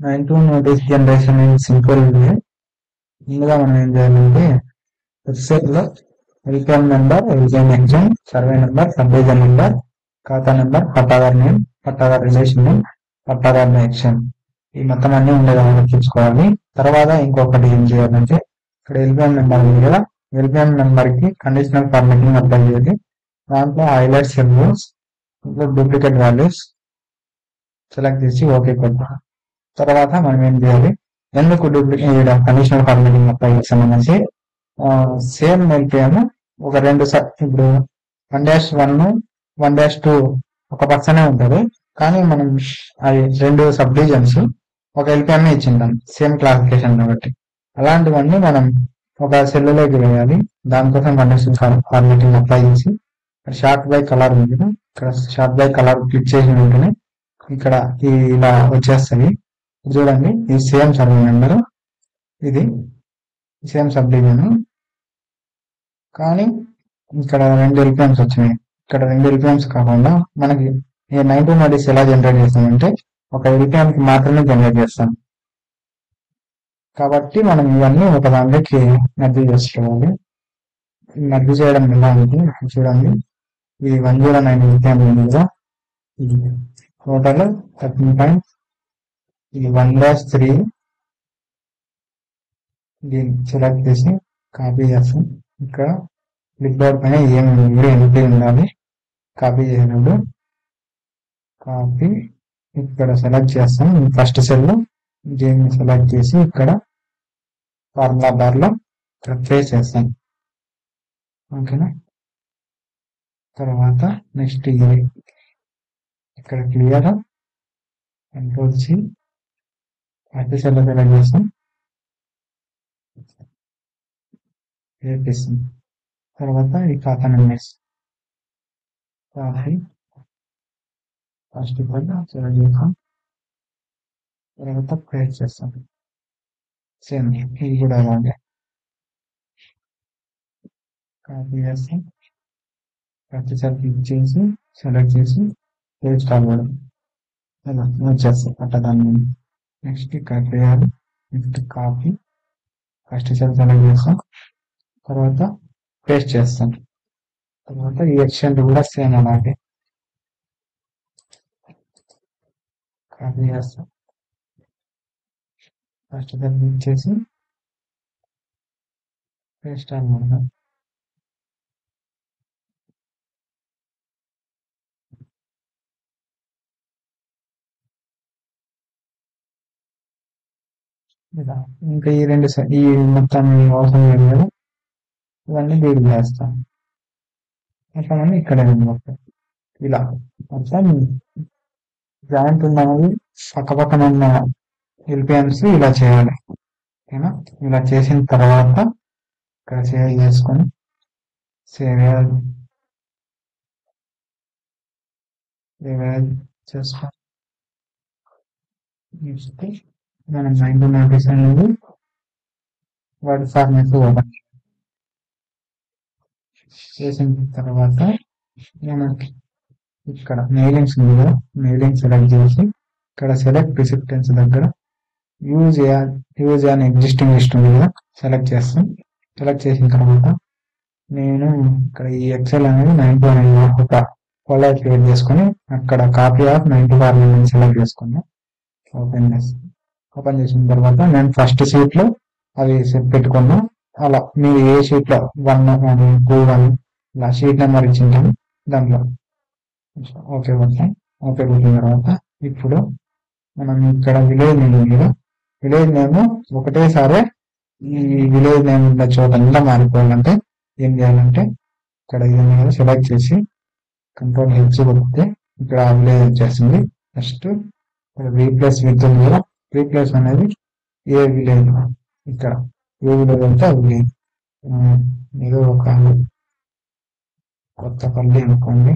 Nine two notice generation simple ముందుగా మనం ఏం చేయాలంటే వెబ్సైట్ లో LPM number LPM exam survey number sub division number ఖాతా నెంబర్ పట్టాదార్ నేమ్ పట్టాదార్ రిలేషన్ నేమ్ పట్టాదార్ ఎక్షన్ ఈ మొత్తం అన్ని ఉండేదాన్ని చూసుకోవాలి తర్వాత ఇంకొకటి ఏం చేయాలంటే ఇక్కడ ఎల్పిఎం నెంబర్ ఉంది కదా ఎల్పిఎం నెంబర్ కి కండిషనల్ ఫార్మాటింగ్ అప్లై చేయాలి దాంట్లో highlight symbols duplicate values select చేసి ఓకే కొట్టాలి తర్వాత మనం ఏం చేయాలి ఎందుకు డూప్లికేట్ కండిషనల్ ఫార్మాటింగ్ అప్లై చేసామనేసి సేమ్ ఎల్పిఎం ఒక రెండు స- ఇప్పుడు one dash one one dash two ఒక పర్సనే ఉంటుంది కానీ మనం అవి రెండు సబ్ డివిజన్స్ ఒక ఎల్పిఎం ఇచ్చింటాం సేమ్ క్లాసిఫికేషన్ కాబట్టి అలాంటివన్నీ మనం ఒక సెల్లులోకి వేయాలి దానికోసం కండిషన్ ఫార్మాటింగ్ అప్లై చేసి ఇక్కడ షార్ట్ బై కలర్ ఉంది కదా, ఇక్కడ షార్ట్ బై కలర్ క్లిక్ చేసిన వెంటనే ఇక్కడ ఈ ఇలా వచ్చేస్తాయి ఇది చూడండి ఇది సేమ్ సర్వే నెంబర్ ఇది సేమ్ సబ్ డివిజన్ కానీ ఇక్కడ రెండు ఎల్పిఎంస్ వచ్చినాయి ఇక్కడ రెండు ఎల్పిఎంస్ కాకుండా మనకి ఈ నైన్ టూ నోటీస్ ఎలా జనరేట్ చేస్తామంటే ఒక ఎల్పిఎం కి మాత్రమే జనరేట్ చేస్తాం కాబట్టి మనం ఇవన్నీ ఒక దాంట్లోకి నర్జీ చేసుకోవాలి నర్జీ చేయడం ఎలా అంటే చూడండి ఇది వన్ జీరో నైన్ ఎల్పిఎం ఉంది కదా ఇది టోటల్ థర్టీన్ పాయింట్ ఇది వన్ డాష్ త్రీ దీన్ని సెలెక్ట్ చేసి కాపీ చేస్తాం ఇక్కడ క్లిప్ బోర్డ్ పైన ఏం కూడా ఎంట్రీ ఉండాలి కాపీ చేసినప్పుడు కాపీ ఇక్కడ సెలెక్ట్ చేస్తాం ఫస్ట్ సెల్ దీన్ని సెలెక్ట్ చేసి ఇక్కడ ఫార్ములా బార్ లో ఇక్కడ పేస్ట్ చేస్తాం ఓకేనా తర్వాత నెక్స్ట్ ఇది ఇక్కడ clear control C first cell select చేస్తాం చేపిస్తాం తర్వాత ఈ ఖాతా నెంబర్స్ కాఫీ ఫస్ట్ కూడా సెలెక్ట్ చేస్తాం తర్వాత క్రియేట్ చేస్తాం సేమ్ ఇది కూడా అలాగే కాపీ చేస్తాం ప్రతిసారి క్లిక్ చేసి సెలెక్ట్ చేసి పేజ్ కావడం అలా వచ్చేస్తాం పట్టదాన్ని నెక్స్ట్ ఇక్కడ చేయాలి next copy first cell select చేస్తాం తర్వాత పేస్ట్ చేస్తాం తర్వాత ఈ ఎక్స్టెంట్ కూడా సేమ్ అలాగే కాపీ చేస్తాం ఫస్ట్ దాన్ని క్లిక్ చేసి పేస్ట్ అనమాట ఇలా ఇంకా ఈ రెండు స- ఈ మొత్తం అవసరం లేదు కదా ఇవన్నీ డీల్ చేస్తాం అట్లా మనం ఇక్కడ మొత్తం ఇలా మొత్తం జాయింట్ ఉన్నవి పక్క పక్కన ఉన్న ఎల్పిఎంస్ ఇలా చేయాలి ఓకేనా ఇలా చేసిన తర్వాత ఇక్కడ సేవ్ చేసుకొని సేవ్ సేవ్ చేసుకొని నెక్స్ట్ మనం నైన్టీ నోటీస్ అనేది వర్డ్ ఫార్మాట్ ఓపెన్ చేసిన తర్వాత మనకి ఇక్కడ మెయిలింగ్స్ ఉంది కదా మెయిలింగ్ సెలెక్ట్ చేసి ఇక్కడ సెలెక్ట్ రిసిప్టెన్స్ దగ్గర యూజ్ యూజ్ అని ఎగ్జిస్టింగ్ లిస్ట్ ఉంది కదా సెలెక్ట్ చేస్తాం సెలెక్ట్ చేసిన తర్వాత నేను ఇక్కడ ఈ ఎక్సెల్ అనేది నైన్టీ అనేది ఒక ఫోల్డర్ క్రియేట్ చేసుకొని అక్కడ copy of ninety four select చేసుకున్నా ఓపెన్ చేస్తాం ఓపెన్ చేసిన తర్వాత నేను ఫస్ట్ షీట్ లో అవి సెట్ పెట్టుకున్నా అలా మీరు ఏ షీట్ లో వన్ కానీ టూ కానీ ఇలా షీట్ నెంబర్ ఇచ్చింటాను దాంట్లో ఓకే కొట్టాం ఓకే కొట్టిన తర్వాత ఇప్పుడు మనం ఇక్కడ విలేజ్ నేమ్ ఉంది కదా విలేజ్ నేమ్ ఒకటేసారి ఈ విలేజ్ నేమ్ ఉన్న చోటంతా మారిపోవాలంటే ఏం చేయాలంటే ఇక్కడ ఇది ఉంది కదా సెలెక్ట్ చేసి కంట్రోల్ హెచ్ కొడితే ఇక్కడ ఆ విలేజ్ వచ్చేస్తుంది నెక్స్ట్ రీప్లేస్ విత్ ఉంది కదా రీప్లేస్ అనేది ఏ విలేజ్ ఇక్కడ ఏ విలేజ్ అంటే ఆ విలేజ్ ఏదో ఒక కొత్త పల్లి అనుకోండి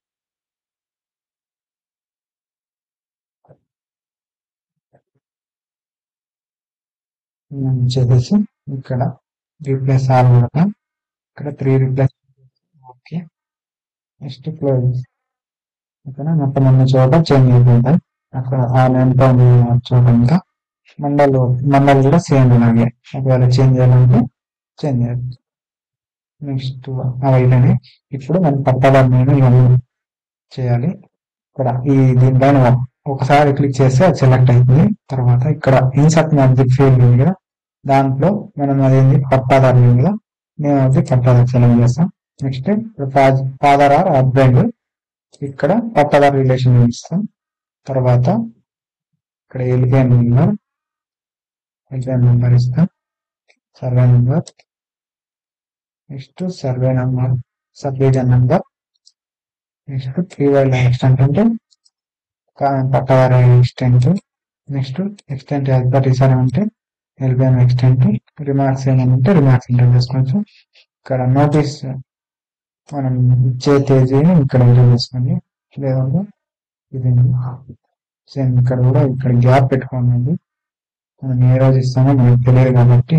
మనం చేసేసి ఇక్కడ రీప్లేస్ ఆల్ కొడతాం ఇక్కడ three replace okay next close ఇక్కడ మొత్తం ఉన్న చోట చేంజ్ అయిపోతాయి అక్కడ ఆ నేమ్ తో ఉన్న చోట ఇంకా మండల్ మండల్ కూడా సేమ్ ఇలాగే ఒకవేళ చేంజ్ చేయాలంటే చేంజ్ చేయాలి నెక్స్ట్ అవైతేనే ఇప్పుడు మనం పట్టాదారు నేను ఇవన్నీ చేయాలి ఇక్కడ ఈ దీనిపైన ఒకసారి క్లిక్ చేస్తే అది సెలెక్ట్ అవుతుంది తర్వాత ఇక్కడ ఇన్సర్ట్ మ్యాజిక్ ఫీల్డ్ ఉంది కదా దాంట్లో మనం అదేంటి పట్టాదారు ఉంది కదా నేను అది పట్టాదారు సెలెక్ట్ చేస్తాం నెక్స్ట్ ఫాదర్ ఆర్ హస్బెండ్ ఇక్కడ పట్టాదారు రిలేషన్ ఇస్తాం తర్వాత ఇక్కడ ఎలిపిఎన్ నెంబర్ ఎలిపిఎన్ నెంబర్ ఇస్తాం survey number next survey number sub division number next three wild extent అంటే పట్టవారి ఎక్స్టెంట్ నెక్స్ట్ ఎక్స్టెంట్ హెల్పర్ రీసర్ అంటే ఎల్బిఎన్ ఎక్స్టెంట్ రిమార్క్స్ ఏమంటే రిమార్క్స్ ఎంటర్ చేసుకోవచ్చు ఇక్కడ నోటీస్ మనం ఇచ్చే తేదీని ఇక్కడ ఎంటర్ చేసుకోండి లేదంటే ఇది సేమ్ ఇక్కడ కూడా ఇక్కడ గ్యాప్ పెట్టుకోండి మనం ఏ రోజు ఇస్తామో మనకు తెలియదు కాబట్టి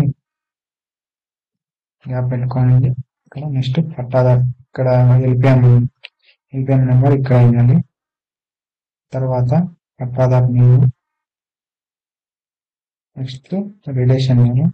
గ్యాప్ పెట్టుకోండి ఇక్కడ నెక్స్ట్ పట్టాదారు ఇక్కడ ఎల్పిఎం ఎల్పిఎం నెంబర్ ఇక్కడ ఇవ్వాలి తర్వాత పట్టాదారు name next relation name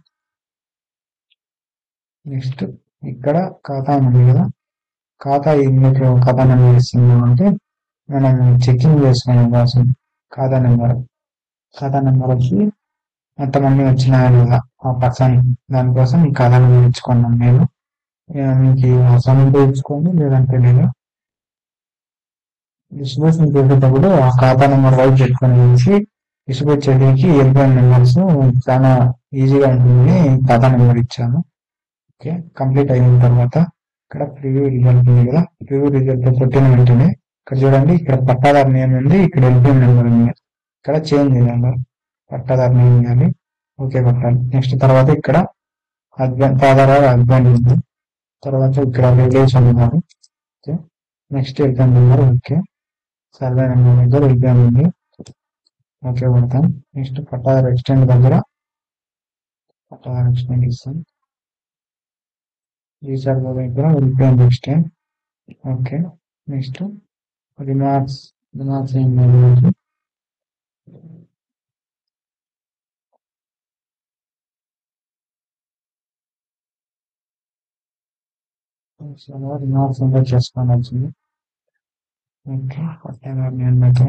next ఇక్కడ ఖాతా ఉంది కదా ఖాతా ఎందుకు ఖాతా నెంబర్ ఇస్తున్నాం అంటే మనం చెకింగ్ చేసుకునే కోసం ఖాతా నెంబర్ ఖాతా నెంబర్ వచ్చి ఎంతమంది వచ్చినాయో లేదా ఆ పర్సన్ దానికోసం ఈ ఖాతా నెంబర్ ఇచ్చుకున్నాం నేను ఇక మీకు అవసరం ఉంటే ఇచ్చుకోండి లేదంటే లేదు డిస్ట్రిబ్యూషన్ చేసేటప్పుడు ఆ ఖాతా నెంబర్ వైపు పెట్టుకొని వేసి డిస్ట్రిబ్యూట్ చేయడానికి ఎల్పిఎన్ నెంబర్స్ చాలా ఈజీగా ఉంటుంది ఖాతా నెంబర్ ఇచ్చాను ఓకే కంప్లీట్ అయిన తర్వాత ఇక్కడ ప్రివ్యూ రిజల్ట్ ఉంది కదా ప్రివ్యూ రిజల్ట్ కొట్టిన వెంటనే ఇక్కడ చూడండి ఇక్కడ పట్టాదారు నేమ్ ఉంది ఇక్కడ ఎల్పిఎన్ నెంబర్ ఉంది ఇక్కడ చేంజ్ చేయాలి పట్టాదారు నేమ్ ఇవ్వాలి ఓకే కొట్టాలి నెక్స్ట్ తర్వాత ఇక్కడ హస్బెండ్ ఫాదర్ ఆర్ హస్బెండ్ ఉంది తర్వాత ఇక్కడ రిలేషన్ ఉన్నారు okay next LPN number okay survey number దగ్గర ఎల్పిఎన్ ఉంది ఓకే కొడతాం నెక్స్ట్ పట్టాదారు ఎక్స్టెండ్ దగ్గర పట్టాదారు ఎక్స్టెండ్ ఇస్తాం రీచార్జ్ దగ్గర LPN extent okay next remarks remarks ఏం లేదు రిమార్క్స్ ఎంటర్ చేసుకోవాలి వచ్చింది ఓకే పట్టాదారు నేను మెథడ్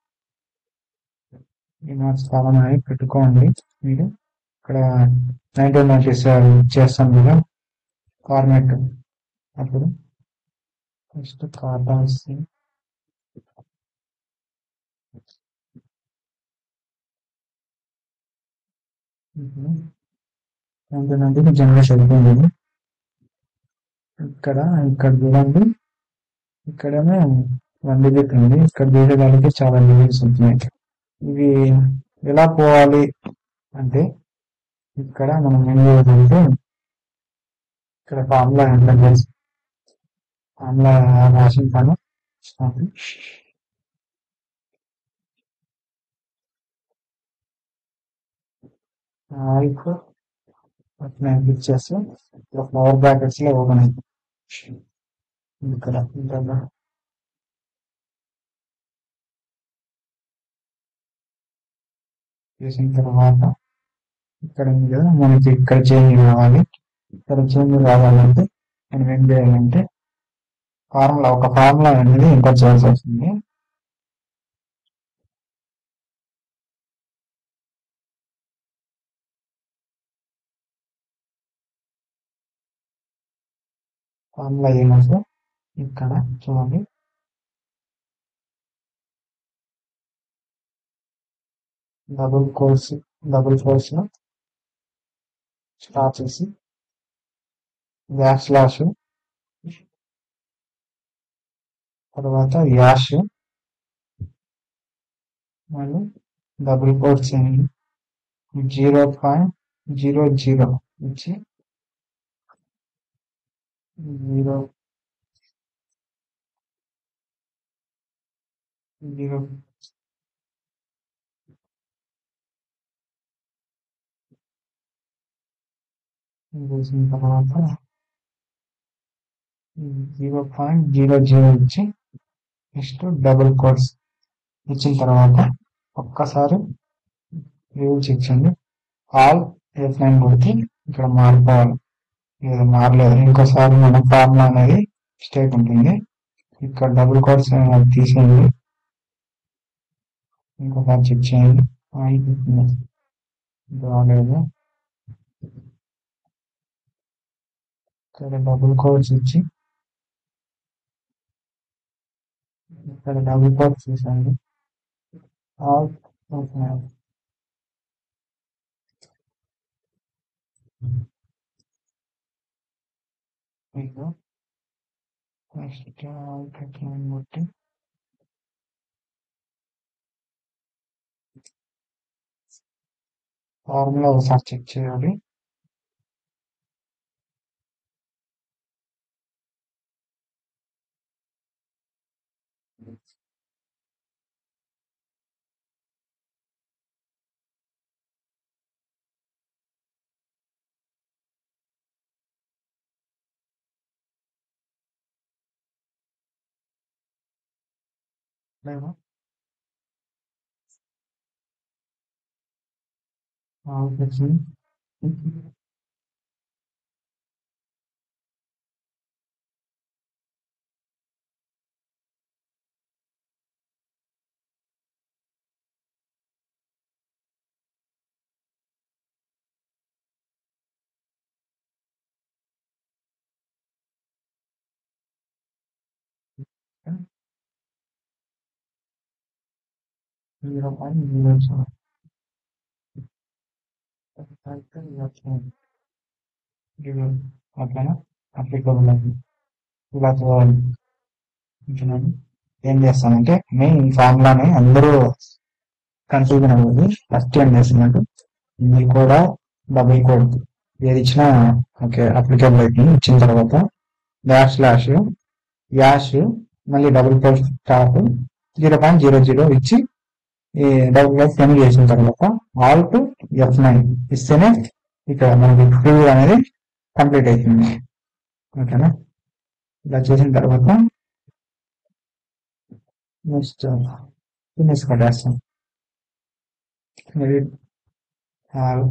రిమార్క్స్ కావాలని పెట్టుకోండి మీరు ఇక్కడ నైన్టీన్ నోటీస్ చేస్తాం కదా ఫార్మాట్ అప్పుడు ఫస్ట్ కార్డాస్ నైన్టీన్ నైన్టీన్ జనరేషన్ అయిపోయింది ఇక్కడ ఇక్కడ చూడండి ఇక్కడేమో వన్ డిజిట్ ఉంది ఇక్కడ తీయడానికి చాలా డిజిట్స్ ఉంటున్నాయి ఇవి ఎలా పోవాలి అంటే ఇక్కడ మనం ఏం చేయాలంటే ఇక్కడ ఫార్ములా ఎంటర్ చేసి ఫార్ములా రాసిన పని నేను క్లిక్ చేస్తే ఇక్కడ ఫ్లవర్ బ్రాకెట్స్ లో ఓపెన్ అయింది ఇక్కడ ఇక్కడ చేసిన తర్వాత ఇక్కడ ఉంది కదా మనకి ఇక్కడ చేంజ్ కావాలి ఇక్కడ చేంజ్ కావాలంటే మనం ఏం చేయాలంటే ఫార్ములా ఒక ఫార్ములా అనేది ఎంటర్ చేయాల్సి వస్తుంది ఫార్ములా ఏమంటే ఇక్కడ చూడండి డబుల్ కోర్స్ డబుల్ కోర్స్ లో స్టార్ట్ చేసి గ్యాస్ లాస్ తర్వాత యాష్ మళ్ళీ double quotes zero point zero zero ఇచ్చి జీరో జీరో చేసిన తర్వాత జీరో పాయింట్ జీరో జీరో ఇచ్చి నెక్స్ట్ డబుల్ కోడ్స్ ఇచ్చిన తర్వాత ఒక్కసారి రూల్ చెక్ చేయండి ఆల్ ఎఫ్ నైన్ కొడితే ఇక్కడ మారిపోవాలి ఇది మారలేదు ఇంకోసారి మన ఫార్ములా అనేది స్టేట్ ఉంటుంది ఇక్కడ డబుల్ కోడ్స్ తీసేయండి ఇంకోసారి చెక్ చేయండి అయిపోతుంది రాలేదు ఇక్కడ డబుల్ కోడ్స్ ఇచ్చి ఇక్కడ డబుల్ కోడ్స్ తీసేయండి ఆల్ మీకు ఫస్ట్ ఆల్ లైన్ కొట్టి ఫార్ములా ఒకసారి చెక్ చేయాలి లేదా ఆల్ వచ్చింది జీరో పాయింట్ జీరో సెవెన్ ఇది అట్లనే అప్లికబుల్ అయింది ఇలా చూడాలి చూడండి. ఏం చేస్తానంటే మెయిన్ ఫార్ములాని అందరూ కన్ఫ్యూజన్ అవ్వదు ఫస్ట్ ఏం చేస్తున్నట్టు ఇది కూడా డబుల్ కోడ్ ఏది ఇచ్చినా ఓకే అప్లికబుల్ అవుతుంది ఇచ్చిన తర్వాత డాష్ స్లాష్ యాష్ మళ్ళీ double quote stop zero point zero zero ఇచ్చి ఈ డబుల్ కోడ్ సెండ్ చేసిన తర్వాత ఆల్ టు ఎఫ్ నైన్ ఇస్తేనే ఇక్కడ మనకి ప్రివ్యూ అనేది కంప్లీట్ అవుతుంది ఓకేనా ఇలా చేసిన తర్వాత నెక్స్ట్ ఫినిష్ కొట్టేస్తాం ఎడిట్ ఆల్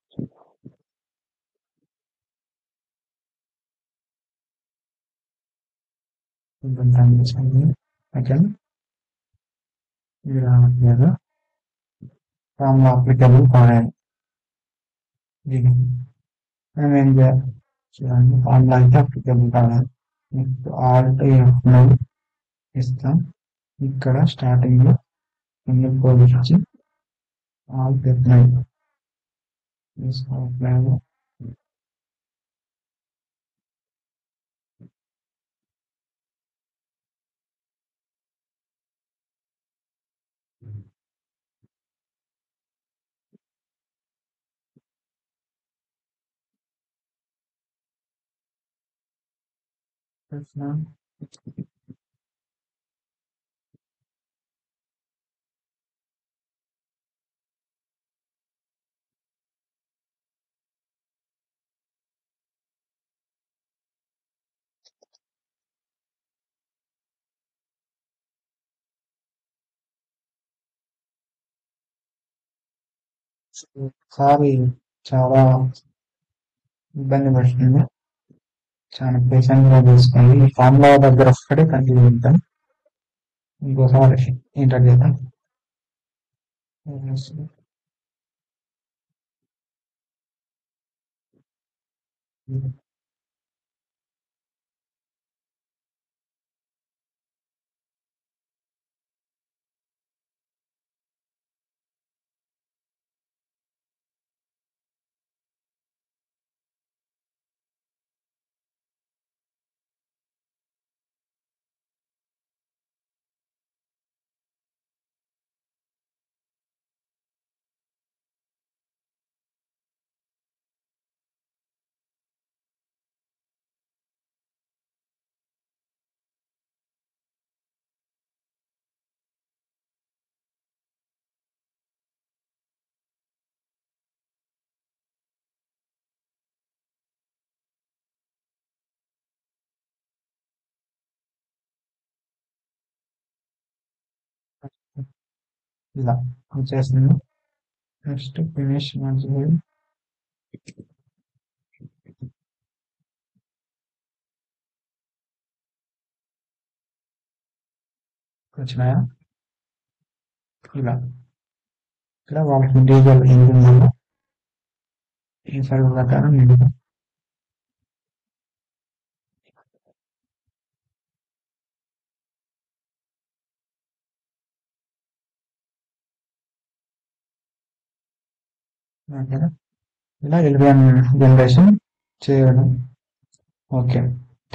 కొంచెం టైం తీసుకోండి ఓకే ఇది రావట్లేదు ఫామ్లో అప్లికబుల్ కావాలి ఇది మనం ఏం చేయాలి చూడండి ఫామ్లో అయితే అప్లికబుల్ కావాలి నెక్స్ట్ ఆల్ట్ ఎఫ్ నైన్ ఇస్తాం ఇక్కడ స్టార్టింగ్ లో కింద కోడ్ ఇచ్చి ఆల్ ఎఫ్ నైన్ తీసుకోవట్లేదు ప్రశ్న ఒకసారి చాలా ఇబ్బంది పడుతుంది చాలా పేషెంట్ గా తీసుకోండి ఈ ఫార్ములా దగ్గర ఒక్కటే కంటిన్యూ చేద్దాం ఇంకోసారి ఎంటర్ చేద్దాం ఇలా చేస్తుంది నెక్స్ట్ ఫినిష్ మంచిది వచ్చినాయా ఇలా ఇలా వాళ్ళకి డీజల్ ఇంజిన్ వల్ల ఈ సర్వ్ ప్రకారం నిండుతాం ఓకేనా ఇలా ఎల్విఎన్ జనరేషన్ చేయడం ఓకే